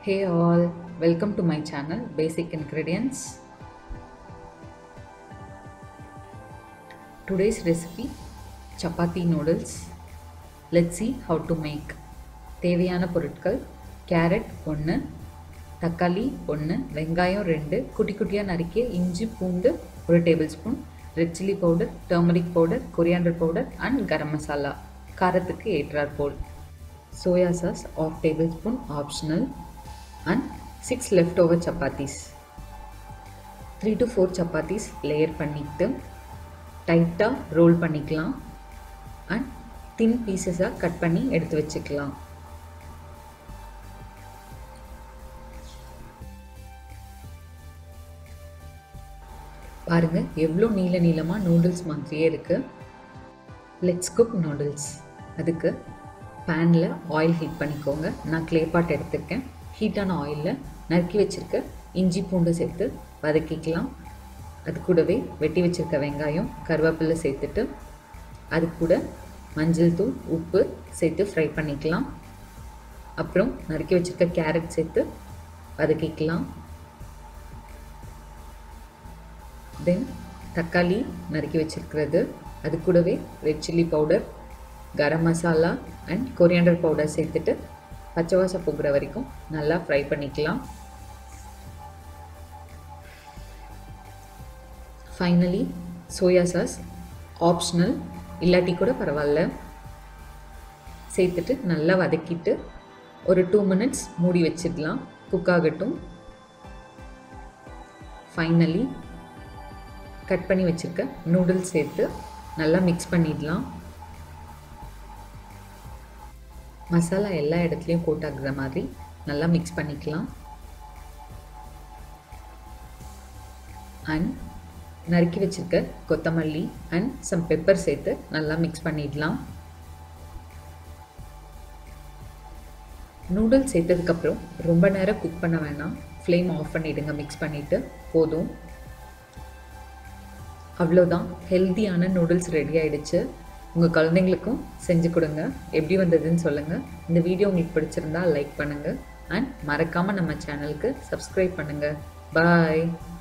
Hey all, welcome to my channel Basic Ingredients. Today's recipe chapati noodles. Let's see how to make. தேவையான பொருட்கள் carrot ஒன்று தக்காளி ஒன்று வெங்காயம் ரெண்டு குட்டி குட்டியாக நறுக்கிய இஞ்சி பூண்டு ஒரு tablespoon red chilli powder turmeric powder coriander powder and garam masala காரத்துக்கு ஏற்றாற்போல் soya sauce half tablespoon optional and six left over chapatis three to four chapatis layer பண்ணிட்டு டைட்டாக ரோல் பண்ணிக்கலாம் அண்ட் தின் பீசஸாக கட் பண்ணி எடுத்து வச்சுக்கலாம் பாருங்கள் எவ்வளோ நீள நீளமாக நூடுல்ஸ் மாதிரியே இருக்குது லெட்ஸ் குக் நூடுல்ஸ் அதுக்கு பேனில் ஆயில் ஹீட் பண்ணிக்கோங்க நான் க்ளே பாட் எடுத்திருக்கேன் ஹீட்டான ஆயிலில் நறுக்கி வச்சுருக்க இஞ்சி பூண்டு சேர்த்து வதக்கிக்கலாம் அது கூடவே வெட்டி வச்சுருக்க வெங்காயம் கருவேப்பிலை சேர்த்துட்டு அது கூட மஞ்சள் தூள் உப்பு சேர்த்து ஃப்ரை பண்ணிக்கலாம் அப்புறம் நறுக்கி வச்சுருக்க கேரட் சேர்த்து வதக்கிக்கலாம் தென் தக்காளி நறுக்கி வச்சுருக்கிறது அது கூடவே red chilli powder garam masala and coriander powder சேர்த்துட்டு பச்சை வாசம் போகிற வரைக்கும் நல்லா ஃப்ரை பண்ணிக்கலாம் ஃபைனலி சோயா சாஸ் ஆப்ஷனல் இல்லாட்டி கூட பரவாயில்ல சேர்த்துட்டு நல்லா வதக்கிட்டு ஒரு டூ மினிட்ஸ் மூடி வச்சிடலாம் குக் ஆகட்டும் ஃபைனலி கட் பண்ணி வச்சுருக்க நூடுல்ஸ் சேர்த்து நல்லா மிக்ஸ் பண்ணிடலாம் மசாலா எல்லா இடத்துலையும் கோட் ஆகுற மாதிரி நல்லா மிக்ஸ் பண்ணிக்கலாம் அண்ட் நறுக்கி வச்சுருக்க கொத்தமல்லி அண்ட் சம் பெப்பர் சேர்த்து நல்லா மிக்ஸ் பண்ணிடலாம் நூடுல்ஸ் சேர்த்ததுக்கப்புறம் ரொம்ப நேரம் குக் பண்ண வேணாம் ஃப்ளேம் ஆஃப் பண்ணிவிடுங்க மிக்ஸ் பண்ணிவிட்டு போதும் அவ்வளோதான் ஹெல்த்தியான நூடுல்ஸ் ரெடி ஆகிடுச்சு உங்கள் குழந்தைங்களுக்கும் செஞ்சு கொடுங்க எப்படி வந்ததுன்னு சொல்லுங்கள் இந்த வீடியோ உங்களுக்கு பிடிச்சிருந்தா லைக் பண்ணுங்கள் அண்ட் மறக்காமல் நம்ம சேனலுக்கு சப்ஸ்கிரைப் பண்ணுங்கள் பாய்